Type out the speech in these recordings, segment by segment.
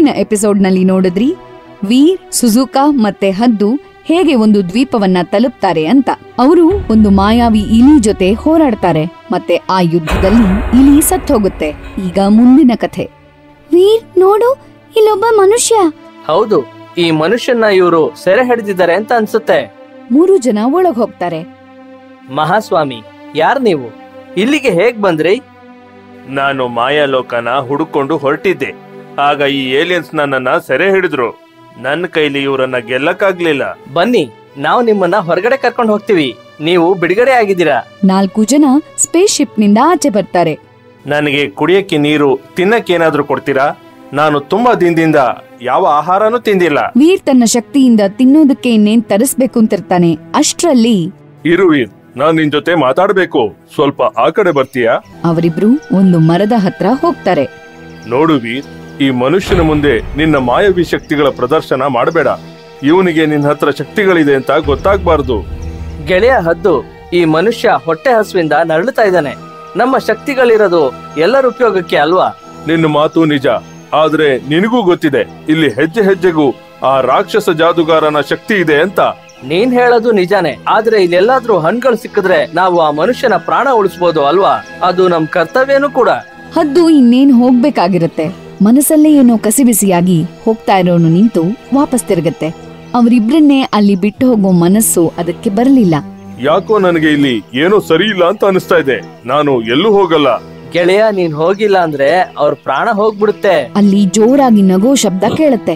ಹಿಂದಿನ ಎಪಿಸೋಡ್ನಲ್ಲಿ ನೋಡಿದ್ರಿ ವೀರ್ ಸುಜುಕಾ ಮತ್ತೆ ಹದ್ದು ಹೇಗೆ ಒಂದು ದ್ವೀಪವನ್ನ ತಲುಪ್ತಾರೆ ಅಂತ ಅವರು ಒಂದು ಮಾಯಾವಿ ಇಲಿ ಜೊತೆ ಹೋರಾಡ್ತಾರೆ ಮತ್ತೆ ಆ ಯುದ್ಧದಲ್ಲಿ ಇಲಿ ಸತ್ತೋಗುತ್ತೆ ಈಗ ಮುಂದಿನ ಕಥೆ ವೀರ್ ನೋಡು ಇಲ್ಲೊಬ್ಬ ಮನುಷ್ಯ ಹೌದು ಈ ಮನುಷ್ಯನ್ನ ಇವರು ಸೆರೆ ಹಿಡಿದಿದ್ದಾರೆ ಅಂತ ಅನ್ಸುತ್ತೆ ಮೂರು ಜನ ಒಳಗ್ ಹೋಗ್ತಾರೆ ಮಹಾಸ್ವಾಮಿ ಯಾರ್ ನೀವು ಇಲ್ಲಿಗೆ ಹೇಗ್ ಬಂದ್ರಿ ನಾನು ಮಾಯಾಲೋಕನ ಹುಡುಕೊಂಡು ಹೊರಟಿದ್ದೆ ಆಗ ಈ ಏಲಿಯನ್ಸ್ ನನ್ನನ್ನ ಸೆರೆ ಹಿಡಿದ್ರು ನನ್ನ ಕೈಲಿ ಇವರನ್ನ ಗೆಲ್ಲಕ್ಕಾಗ್ಲಿಲ್ಲ ಬನ್ನಿ ನಾವು ನಿಮ್ಮನ್ನ ಹೊರಗಡೆ ಕರ್ಕೊಂಡು ಹೋಗ್ತೀವಿ ನೀವು ಬಿಡುಗಡೆ ಆಗಿದ್ದೀರಾ ನಾಲ್ಕು ಜನ ಸ್ಪೇಸ್ ಶಿಪ್ ನಿಂದ ಆಚೆ ಬರ್ತಾರೆ ನನಗೆ ಕುಡಿಯಕ್ಕೆ ನೀರು ತಿನ್ನಕ್ಕೇನಾದ್ರೂ ಕೊಡ್ತೀರಾ ನಾನು ತುಂಬಾ ದಿನದಿಂದ ಯಾವ ಆಹಾರನೂ ತಿಂದಿಲ್ಲ ವೀರ್ ತನ್ನ ಶಕ್ತಿಯಿಂದ ತಿನ್ನೋದಕ್ಕೆ ಇನ್ನೇನ್ ತರಿಸ್ಬೇಕು ಅಂತಿರ್ತಾನೆ ಅಷ್ಟ್ರಲ್ಲಿ ಇರುವೀರ್ ನಾನ್ ನಿನ್ ಜೊತೆ ಮಾತಾಡ್ಬೇಕು ಸ್ವಲ್ಪ ಆ ಕಡೆ ಬರ್ತೀಯಾ ಅವರಿಬ್ರು ಒಂದು ಮರದ ಹತ್ರ ಹೋಗ್ತಾರೆ ನೋಡು ವೀರ್ ಈ ಮನುಷ್ಯನ ಮುಂದೆ ನಿನ್ನ ಮಾಯವಿ ಶಕ್ತಿಗಳ ಪ್ರದರ್ಶನ ಮಾಡಬೇಡ ಇವನಿಗೆ ನಿನ್ನ ಹತ್ರ ಶಕ್ತಿಗಳಿದೆ ಅಂತ ಗೊತ್ತಾಗ್ಬಾರ್ದು ಗೆಳೆಯ ಹದ್ದು ಈ ಮನುಷ್ಯ ಹೊಟ್ಟೆ ಹಸುವಿಂದ ನರಳುತ್ತಾ ಇದ್ದಾನೆ ನಮ್ಮ ಶಕ್ತಿಗಳಿರೋದು ಎಲ್ಲರ ಉಪಯೋಗಕ್ಕೆ ಅಲ್ವಾ ನಿನ್ನ ಮಾತು ನಿಜ ಆದ್ರೆ ನಿನಗೂ ಗೊತ್ತಿದೆ ಇಲ್ಲಿ ಹೆಜ್ಜೆ ಹೆಜ್ಜೆಗೂ ಆ ರಾಕ್ಷಸ ಜಾದುಗಾರನ ಶಕ್ತಿ ಇದೆ ಅಂತ ನೀನ್ ಹೇಳೋದು ನಿಜಾನೇ ಆದ್ರೆ ಇಲ್ಲೆಲ್ಲಾದ್ರೂ ಹಣ್ಗಳು ಸಿಕ್ಕಿದ್ರೆ ನಾವು ಆ ಮನುಷ್ಯನ ಪ್ರಾಣ ಉಳಿಸ್ಬೋದು ಅಲ್ವಾ ಅದು ನಮ್ ಕರ್ತವ್ಯನೂ ಕೂಡ ಹದ್ದು ಇನ್ನೇನ್ ಹೋಗ್ಬೇಕಾಗಿರತ್ತೆ ಮನಸ್ಸಲ್ಲೇ ಏನೋ ಕಸಿಬಿಸಿಯಾಗಿ ಹೋಗ್ತಾ ಇರೋನು ನಿಂತು ವಾಪಸ್ ತಿರುಗತ್ತೆ ಅವರಿಬ್ರನ್ನೇ ಅಲ್ಲಿ ಬಿಟ್ಟು ಹೋಗೋ ಮನಸ್ಸು ಅದಕ್ಕೆ ಬರಲಿಲ್ಲ ಯಾಕೋ ನನಗೆ ಇಲ್ಲಿ ಏನೋ ಸರಿ ಇಲ್ಲ ಅಂತ ಅನಿಸ್ತಾ ಇದೆ ನಾನು ಎಲ್ಲೂ ಹೋಗಲ್ಲ ಗೆಳೆಯ ನೀನ್ ಹೋಗಿಲ್ಲ ಅಂದ್ರೆ ಅವ್ರ ಪ್ರಾಣ ಹೋಗ್ಬಿಡುತ್ತೆ ಅಲ್ಲಿ ಜೋರಾಗಿ ನಗೋ ಶಬ್ದ ಕೇಳುತ್ತೆ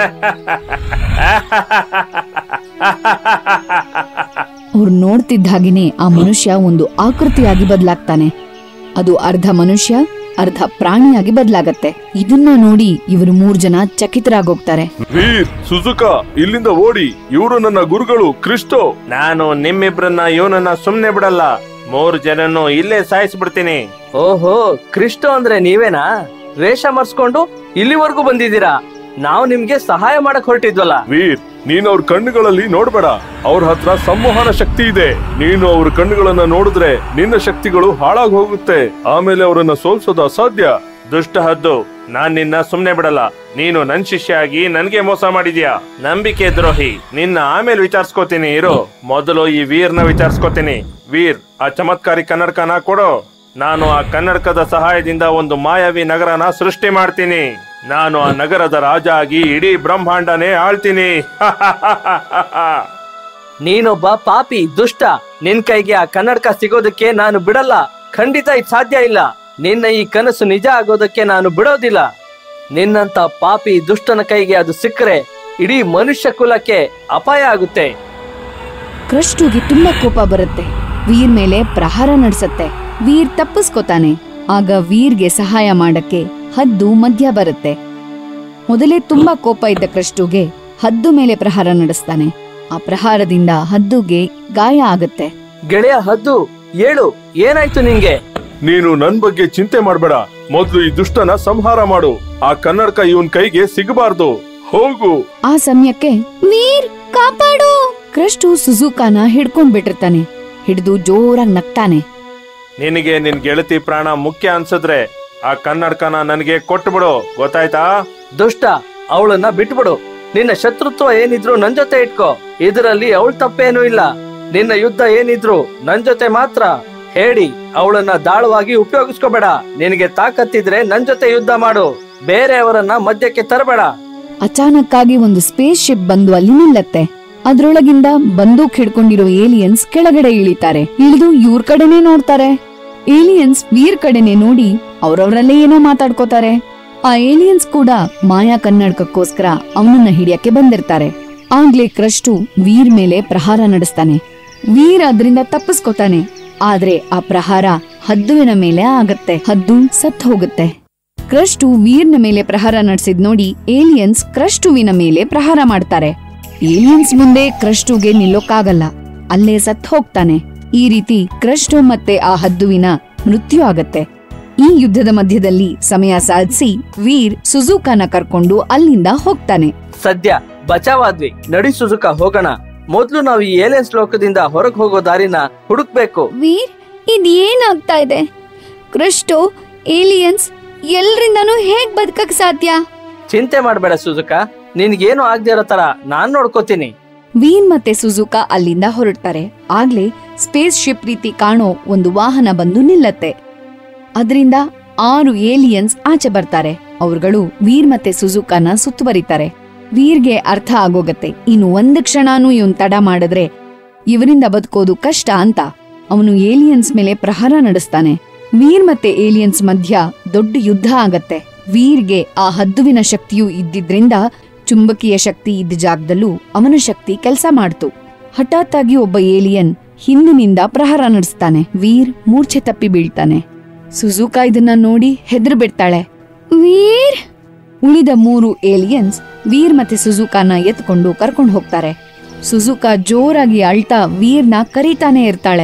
ಅವ್ರು ನೋಡ್ತಿದ್ದ ಹಾಗೇನೆ ಆ ಮನುಷ್ಯ ಒಂದು ಆಕೃತಿಯಾಗಿ ಬದಲಾಗ್ತಾನೆ ಅದು ಅರ್ಧ ಮನುಷ್ಯ ಅರ್ಧ ಪ್ರಾಣಿಯಾಗಿ ಬದಲಾಗತ್ತೆ ಇದನ್ನ ನೋಡಿ ಇವರು ಮೂರ್ ಜನ ಚಕಿತರಾಗೋಗ್ತಾರೆ ವೀರ್ ಸುಜುಕಾ ಇಲ್ಲಿಂದ ಓಡಿ ಇವರು ನನ್ನ ಗುರುಗಳು ಕ್ರಿಸ್ಟೋ ನಾನು ನಿಮ್ಮಿಬ್ರನ್ನ ಇವನನ್ನ ಸುಮ್ನೆ ಬಿಡಲ್ಲ ಮೂರು ಜನನ್ನು ಇಲ್ಲೇ ಸಾಯಿಸ್ಬಿಡ್ತೀನಿ ಓಹೋ ಕ್ರಿಸ್ಟೋ ಅಂದ್ರೆ ನೀವೇನಾ ವೇಷ ಮರ್ಸ್ಕೊಂಡು ಇಲ್ಲಿವರೆಗೂ ಬಂದಿದ್ದೀರಾ ನಾವು ನಿಮ್ಗೆ ಸಹಾಯ ಮಾಡಕ್ ಹೊರಟಿದ್ವಲ್ಲ ವೀರ್ ನೀನು ಅವ್ರ ಕಣ್ಣುಗಳಲ್ಲಿ ನೋಡ್ಬೇಡ ಅವ್ರ ಹತ್ರ ಸಂವಹನ ಶಕ್ತಿ ಇದೆ ನೀನು ಅವ್ರ ಕಣ್ಣುಗಳನ್ನ ನೋಡಿದ್ರೆ ನಿನ್ನ ಶಕ್ತಿಗಳು ಹಾಳಾಗ್ ಹೋಗುತ್ತೆ ಆಮೇಲೆ ಅವರನ್ನ ಸೋಲ್ಸೋದು ಅಸಾಧ್ಯ ದುಷ್ಟ ಹದ್ದು ನಾನ್ ನಿನ್ನ ಸುಮ್ನೆ ಬಿಡಲ್ಲ ನೀನು ನನ್ ಶಿಷ್ಯ ಆಗಿ ನನ್ಗೆ ಮೋಸ ಮಾಡಿದ್ಯಾ ನಂಬಿಕೆ ದ್ರೋಹಿ ನಿನ್ನ ಆಮೇಲೆ ವಿಚಾರಿಸ್ಕೋತೀನಿ ಇರು ಮೊದಲು ಈ ವೀರ್ನ ವಿಚಾರಿಸ್ಕೋತೀನಿ ವೀರ್ ಆ ಚಮತ್ಕಾರಿ ಕನ್ನಡಕನ ಕೊಡು ನಾನು ಆ ಕನ್ನಡಕದ ಸಹಾಯದಿಂದ ಒಂದು ಮಾಯಾವಿ ನಗರನ ಸೃಷ್ಟಿ ಮಾಡ್ತೀನಿ ನಾನು ಆ ನಗರದ ರಾಜ ಆಗಿ ಇಡೀ ಬ್ರಹ್ಮಾಂಡನೇ ಆಳ್ತೀನಿ ನೀನೊಬ್ಬ ಪಾಪಿ ದುಷ್ಟ ನಿನ್ ಕೈಗೆ ಆ ಕನ್ನಡಕ ಸಿಗೋದಕ್ಕೆ ನಾನು ಬಿಡಲ್ಲ ಖಂಡಿತ ಇದು ಸಾಧ್ಯ ಇಲ್ಲ ನಿನ್ನ ಈ ಕನಸು ನಿಜ ಆಗೋದಕ್ಕೆ ನಾನು ಬಿಡೋದಿಲ್ಲ ನಿನ್ನಂತ ಪಾಪಿ ದುಷ್ಟನ ಕೈಗೆ ಅದು ಸಿಕ್ಕರೆ ಇಡೀ ಮನುಷ್ಯ ಕುಲಕ್ಕೆ ಅಪಾಯ ಆಗುತ್ತೆ ಕ್ರಸ್ಟುಗೆ ತುಂಬಾ ಕೋಪ ಬರುತ್ತೆ ವೀರ್ ಮೇಲೆ ಪ್ರಹಾರ ನಡೆಸತ್ತೆ ವೀರ್ ತಪ್ಪಿಸ್ಕೊತಾನೆ ಆಗ ವೀರ್ಗೆ ಸಹಾಯ ಮಾಡಕ್ಕೆ ಹದ್ದು ಮಧ್ಯ ಬರುತ್ತೆ ಮೊದಲೇ ತುಂಬಾ ಕೋಪ ಇದ್ದ ಕ್ರಸ್ಟುಗೆ ಹದ್ದು ಮೇಲೆ ಪ್ರಹಾರ ನಡೆಸ್ತಾನೆ ಆ ಪ್ರಹಾರದಿಂದ ಹದ್ದುಗೆ ಗಾಯ ಆಗತ್ತೆ ಗೆಳೆಯ ಹದ್ದು ಏಳು ಏನಾಯ್ತು ನಿಂಗೆ ನೀನು ನನ್ ಬಗ್ಗೆ ಚಿಂತೆ ಮಾಡ್ಬೇಡ ಮೊದ್ಲು ಈ ದುಷ್ಟನ ಸಂಹಾರ ಮಾಡು ಆ ಕನ್ನಡಕ ಇವನ್ ಕೈಗೆ ಸಿಗಬಾರ್ದು ಹೋಗು ಆ ಸಮಯಕ್ಕೆ ವೀರ್ ಕಾಪಾಡು ಕ್ರಸ್ಟು ಸುಜುಕಾನ ಹಿಡ್ಕೊಂಡ್ ಬಿಟ್ಟಿರ್ತಾನೆ ಹಿಡಿದು ಜೋರಾಗಿ ನಗ್ತಾನೆ ನಿನಗೆ ನಿನ್ ಗೆಳತಿ ಪ್ರಾಣ ಮುಖ್ಯ ಅನ್ಸಿದ್ರೆ ಆ ಕನ್ನಡಕನ ನನಗೆ ಕೊಟ್ಬಿಡು ಗೊತ್ತಾಯ್ತಾ ದುಷ್ಟ ಅವಳನ್ನ ಬಿಟ್ಬಿಡು ನಿನ್ನ ಶತ್ರುತ್ವ ಏನಿದ್ರು ನನ್ ಜೊತೆ ಇಟ್ಕೋ ಇದರಲ್ಲಿ ಅವಳ ತಪ್ಪೇನೂ ಇಲ್ಲ ನಿನ್ನ ಯುದ್ಧ ಏನಿದ್ರು ನನ್ ಜೊತೆ ಮಾತ್ರ ಹೇಳಿ ಅವಳನ್ನ ದಾಳವಾಗಿ ಉಪಯೋಗಿಸ್ಕೋಬೇಡ ನಿನಗೆ ತಾಕತ್ತಿದ್ರೆ ನನ್ ಜೊತೆ ಯುದ್ಧ ಮಾಡು ಬೇರೆಯವರನ್ನ ಮಧ್ಯಕ್ಕೆ ತರಬೇಡ ಅಚಾನಕ್ ಆಗಿ ಒಂದು ಸ್ಪೇಸ್ ಶಿಪ್ ಬಂದು ಅಲ್ಲಿ ನಿಲ್ಲತ್ತೆ ಅದ್ರೊಳಗಿಂದ ಬಂದೂಕ್ ಹಿಡ್ಕೊಂಡಿರೋ ಏಲಿಯನ್ಸ್ ಕೆಳಗಡೆ ಇಳಿತಾರೆ ಇಳಿದು ಇವ್ರ ಕಡೆನೇ ನೋಡ್ತಾರೆ ಏಲಿಯನ್ಸ್ ವೀರ್ ಕಡೆನೆ ನೋಡಿ ಅವ್ರವ್ರಲ್ಲೇ ಏನೋ ಮಾತಾಡ್ಕೋತಾರೆ ಆ ಏಲಿಯನ್ಸ್ ಕೂಡ ಮಾಯಾ ಕನ್ನಡಕಕ್ಕೋಸ್ಕರ ಅವನನ್ನ ಹಿಡಿಯಕ್ಕೆ ಬಂದಿರ್ತಾರೆ ಆಗ್ಲೇ ಕ್ರಸ್ಟು ವೀರ್ ಮೇಲೆ ಪ್ರಹಾರ ನಡೆಸ್ತಾನೆ ವೀರ್ ಅದ್ರಿಂದ ತಪ್ಪಿಸ್ಕೊತಾನೆ ಆದ್ರೆ ಆ ಪ್ರಹಾರ ಹದ್ದುವಿನ ಮೇಲೆ ಆಗತ್ತೆ ಹದ್ದು ಸತ್ ಹೋಗುತ್ತೆ ಕ್ರಸ್ಟು ವೀರ್ನ ಮೇಲೆ ಪ್ರಹಾರ ನಡೆಸಿದ್ ನೋಡಿ ಏಲಿಯನ್ಸ್ ಕ್ರಸ್ಟುವಿನ ಮೇಲೆ ಪ್ರಹಾರ ಮಾಡ್ತಾರೆ ಏಲಿಯನ್ಸ್ ಮುಂದೆ ಕ್ರಸ್ಟುಗೆ ನಿಲ್ಲೋಕ್ಕಾಗಲ್ಲ ಅಲ್ಲೇ ಸತ್ ಹೋಗ್ತಾನೆ ಈ ರೀತಿ ಕ್ರಸ್ಟು ಮತ್ತೆ ಆ ಹದ್ದುವಿನ ಮೃತ್ಯು ಆಗತ್ತೆ ಈ ಯುದ್ಧದ ಮಧ್ಯದಲ್ಲಿ ಸಮಯ ಸಾಧಿಸಿ ವೀರ್ ಸುಜುಕಾನ ಕರ್ಕೊಂಡು ಅಲ್ಲಿಂದ ಹೋಗ್ತಾನೆ ಸದ್ಯ ಬಚಾವಾದ್ವಿ ನಡಿ ಸುಜುಕ ಹೋಗೋಣ ಮೊದ್ಲು ನಾವು ಈ ಏಲಿಯನ್ಸ್ ಲೋಕದಿಂದ ಹೊರಗ್ ಹೋಗೋ ದಾರಿನ ಹುಡುಕ್ಬೇಕು ವೀರ್ ಇದ್ ಏನಾಗ್ತಾ ಇದೆ ಕ್ರಿಸ್ಟೋ ಏಲಿಯನ್ಸ್ ಎಲ್ರಿಂದನೂ ಹೇಗ್ ಬದುಕಕ್ ಸಾಧ್ಯ ಚಿಂತೆ ಮಾಡಬೇಡ ಸುಜುಕ ನಿನ್ಗೇನು ಆಗದೆ ಇರೋ ತರ ನಾನ್ ನೋಡ್ಕೋತೀನಿ ವೀರ್ ಮತ್ತೆ ಸುಜುಕಾ ಅಲ್ಲಿಂದ ಹೊರಡ್ತಾರೆ ಆಗ್ಲೇ ಸ್ಪೇಸ್ ಶಿಪ್ ರೀತಿ ಕಾಣೋ ಒಂದು ವಾಹನ ಬಂದು ನಿಲ್ಲತ್ತೆ ಅದರಿಂದ ಆರು ಏಲಿಯನ್ಸ್ ಆಚೆ ಬರ್ತಾರೆ ಅವ್ರುಗಳು ವೀರ್ ಮತ್ತೆ ಸುಜುಕಾನ ಸುತ್ತುವರಿತಾರೆ ವೀರ್ಗೆ ಅರ್ಥ ಆಗೋಗತ್ತೆ ಇನ್ನು ಒಂದು ಕ್ಷಣನೂ ಇವನ್ ತಡ ಮಾಡಿದ್ರೆ ಇವರಿಂದ ಬದುಕೋದು ಕಷ್ಟ ಅಂತ ಅವನು ಏಲಿಯನ್ಸ್ ಮೇಲೆ ಪ್ರಹಾರ ನಡೆಸ್ತಾನೆ ವೀರ್ ಮತ್ತೆ ಏಲಿಯನ್ಸ್ ಮಧ್ಯ ದೊಡ್ಡ ಯುದ್ಧ ಆಗತ್ತೆ ವೀರ್ಗೆ ಆ ಹದ್ದುವಿನ ಶಕ್ತಿಯೂ ಇದ್ದಿದ್ರಿಂದ ಚುಂಬಕೀಯ ಶಕ್ತಿ ಇದ್ದ ಜಾಗದಲ್ಲೂ ಅವನ ಶಕ್ತಿ ಕೆಲಸ ಮಾಡ್ತು ಹಠಾತ್ ಆಗಿ ಒಬ್ಬ ಏಲಿಯನ್ ಹಿಂದಿನಿಂದ ಪ್ರಹಾರ ನಡೆಸ್ತಾನೆ ವೀರ್ ಮೂರ್ಛೆ ತಪ್ಪಿ ಬೀಳ್ತಾನೆ ಸುಜುಕಾ ಇದನ್ನ ನೋಡಿ ಹೆದ್ರು ಬಿಡ್ತಾಳೆ ವೀರ್ ಉಳಿದ ಮೂರು ಏಲಿಯನ್ಸ್ ವೀರ್ ಮತ್ತೆ ಸುಜುಕಾನ ಎತ್ಕೊಂಡು ಕರ್ಕೊಂಡು ಹೋಗ್ತಾರೆ ಸುಜುಕಾ ಜೋರಾಗಿ ಅಳ್ತಾ ವೀರ್ನ ಕರೀತಾನೆ ಇರ್ತಾಳೆ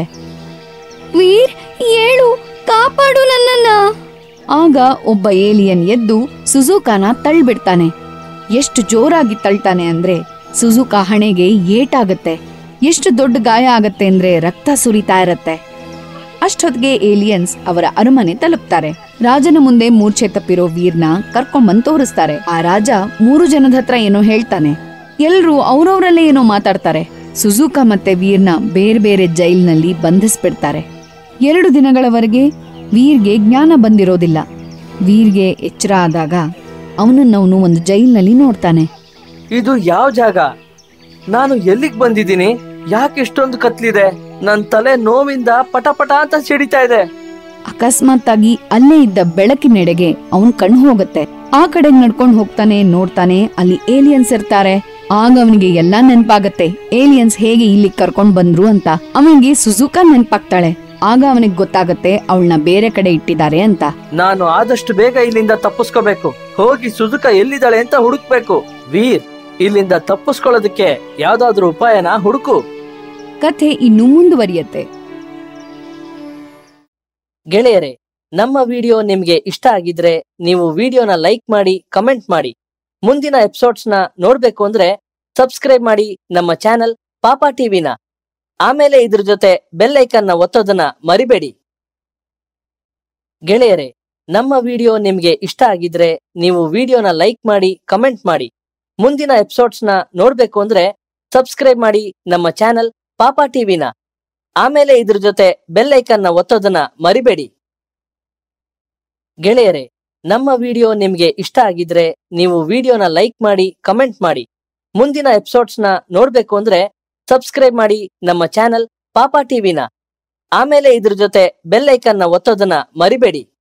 ವೀರ್ ಏಳು ಕಾಪಾಡು ನನ್ನನ್ನ ಆಗ ಒಬ್ಬ ಏಲಿಯನ್ ಎದ್ದು ಸುಜುಕಾನ ತಳ್ಬಿಡ್ತಾನೆ ಎಷ್ಟು ಜೋರಾಗಿ ತಳ್ತಾನೆ ಅಂದ್ರೆ ಸುಜುಕಾ ಹಣೆಗೆ ಏಟಾಗತ್ತೆ ಎಷ್ಟು ದೊಡ್ಡ ಗಾಯ ಆಗತ್ತೆ ಅಂದ್ರೆ ರಕ್ತ ಸುರಿತಾ ಇರತ್ತೆ ಅಷ್ಟೊತ್ತಿಗೆ ಏಲಿಯನ್ಸ್ ಅವರ ಅರಮನೆ ತಲುಪ್ತಾರೆ ರಾಜನ ಮುಂದೆ ಮೂರ್ಛೆ ತಪ್ಪಿರೋ ವೀರ್ನ ಕರ್ಕೊಂಡ್ಬಂದ್ ತೋರಿಸ್ತಾರೆ ಆ ರಾಜ ಮೂರು ಜನದ ಹತ್ರ ಏನೋ ಹೇಳ್ತಾನೆ ಎಲ್ರೂ ಅವ್ರವ್ರಲ್ಲೇ ಏನೋ ಮಾತಾಡ್ತಾರೆ ಸುಜುಕಾ ಮತ್ತೆ ವೀರ್ನ ಬೇರೆ ಬೇರೆ ಜೈಲ್ನಲ್ಲಿ ಬಂಧಿಸ್ಬಿಡ್ತಾರೆ ಎರಡು ದಿನಗಳವರೆಗೆ ವೀರ್ಗೆ ಜ್ಞಾನ ಬಂದಿರೋದಿಲ್ಲ ವೀರ್ಗೆ ಎಚ್ಚರ ಆದಾಗ ಅವನನ್ನವನು ಒಂದು ಜೈಲ್ನಲ್ಲಿ ನೋಡ್ತಾನೆ ಇದು ಯಾವ ಜಾಗ ನಾನು ಎಲ್ಲಿಗ್ ಬಂದಿದ್ದೀನಿ ಯಾಕೆ ಇಷ್ಟೊಂದು ಕತ್ಲಿದೆ ನನ್ ತಲೆ ನೋವಿಂದ ಪಟ ಪಟ ಅಂತ ಸಿಡಿತಾ ಇದೆ ಅಕಸ್ಮಾತ್ ಆಗಿ ಅಲ್ಲೇ ಇದ್ದ ಬೆಳಕಿನೆಡೆಗೆ ಅವನ್ ಕಣ್ಣು ಹೋಗತ್ತೆ ಆ ಕಡೆ ನಡ್ಕೊಂಡ್ ಹೋಗ್ತಾನೆ ನೋಡ್ತಾನೆ ಅಲ್ಲಿ ಏಲಿಯನ್ಸ್ ಇರ್ತಾರೆ ಆಗ ಅವನಿಗೆ ಎಲ್ಲಾ ನೆನ್ಪಾಗತ್ತೆ ಏಲಿಯನ್ಸ್ ಹೇಗೆ ಇಲ್ಲಿ ಕರ್ಕೊಂಡ್ ಬಂದ್ರು ಅಂತ ಅವನಿಗೆ ಸುಜುಕಾ ನೆನ್ಪಾಗ್ತಾಳೆ ಆಗ ಅವನಿಗೆ ಗೊತ್ತಾಗತ್ತೆ ಅವಳನ್ನ ಬೇರೆ ಕಡೆ ಇಟ್ಟಿದ್ದಾರೆ ಅಂತ ನಾನು ಆದಷ್ಟು ಬೇಗ ಇಲ್ಲಿಂದ ತಪ್ಪಿಸ್ಕೋಬೇಕು ಹೋಗಿ ಸುಜುಕ ಎಲ್ಲಿದ್ದಾಳೆ ಅಂತ ಹುಡುಕ್ಬೇಕು ವೀರ್ ಇಲ್ಲಿಂದ ತಪ್ಪಿಸ್ಕೊಳ್ಳೋದಕ್ಕೆ ಯಾವ್ದಾದ್ರು ಉಪಾಯನ ಹುಡುಕು ಕಥೆ ಇನ್ನೂ ಮುಂದುವರಿಯತ್ತೆ ಗೆಳೆಯರೆ ನಮ್ಮ ವಿಡಿಯೋ ನಿಮ್ಗೆ ಇಷ್ಟ ಆಗಿದ್ರೆ ನೀವು ವಿಡಿಯೋನ ಲೈಕ್ ಮಾಡಿ ಕಮೆಂಟ್ ಮಾಡಿ ಮುಂದಿನ ಎಪಿಸೋಡ್ಸ್ನ ನೋಡ್ಬೇಕು ಅಂದ್ರೆ ಸಬ್ಸ್ಕ್ರೈಬ್ ಮಾಡಿ ನಮ್ಮ ಚಾನೆಲ್ ಪಾಪಾ ಟಿವಿನ ಆಮೇಲೆ ಇದ್ರ ಜೊತೆ ಬೆಲ್ ಐಕನ್ನ ಒತ್ತೋದನ್ನ ಮರಿಬೇಡಿ ಗೆಳೆಯರೆ ನಮ್ಮ ವಿಡಿಯೋ ನಿಮ್ಗೆ ಇಷ್ಟ ಆಗಿದ್ರೆ ನೀವು ವಿಡಿಯೋನ ಲೈಕ್ ಮಾಡಿ ಕಮೆಂಟ್ ಮಾಡಿ ಮುಂದಿನ ಎಪಿಸೋಡ್ಸ್ನ ನೋಡ್ಬೇಕು ಅಂದ್ರೆ ಸಬ್ಸ್ಕ್ರೈಬ್ ಮಾಡಿ ನಮ್ಮ ಚಾನೆಲ್ ಪಾಪಾ ಟಿವಿನ ಆಮೇಲೆ ಇದ್ರ ಜೊತೆ ಬೆಲ್ ಐಕನ್ನ ಒತ್ತೋದನ್ನ ಮರಿಬೇಡಿ ಗೆಳೆಯರೆ ನಮ್ಮ ವಿಡಿಯೋ ನಿಮ್ಗೆ ಇಷ್ಟ ಆಗಿದ್ರೆ ನೀವು ವಿಡಿಯೋನ ಲೈಕ್ ಮಾಡಿ ಕಮೆಂಟ್ ಮಾಡಿ ಮುಂದಿನ ಎಪಿಸೋಡ್ಸ್ನ ನೋಡ್ಬೇಕು ಅಂದ್ರೆ ಸಬ್ಸ್ಕ್ರೈಬ್ ಮಾಡಿ ನಮ್ಮ ಚಾನೆಲ್ ಪಾಪಾ ಟಿವಿನ ಆಮೇಲೆ ಇದ್ರ ಜೊತೆ ಬೆಲ್ ಐಕನ್ನ ಒತ್ತೋದನ್ನ ಮರಿಬೇಡಿ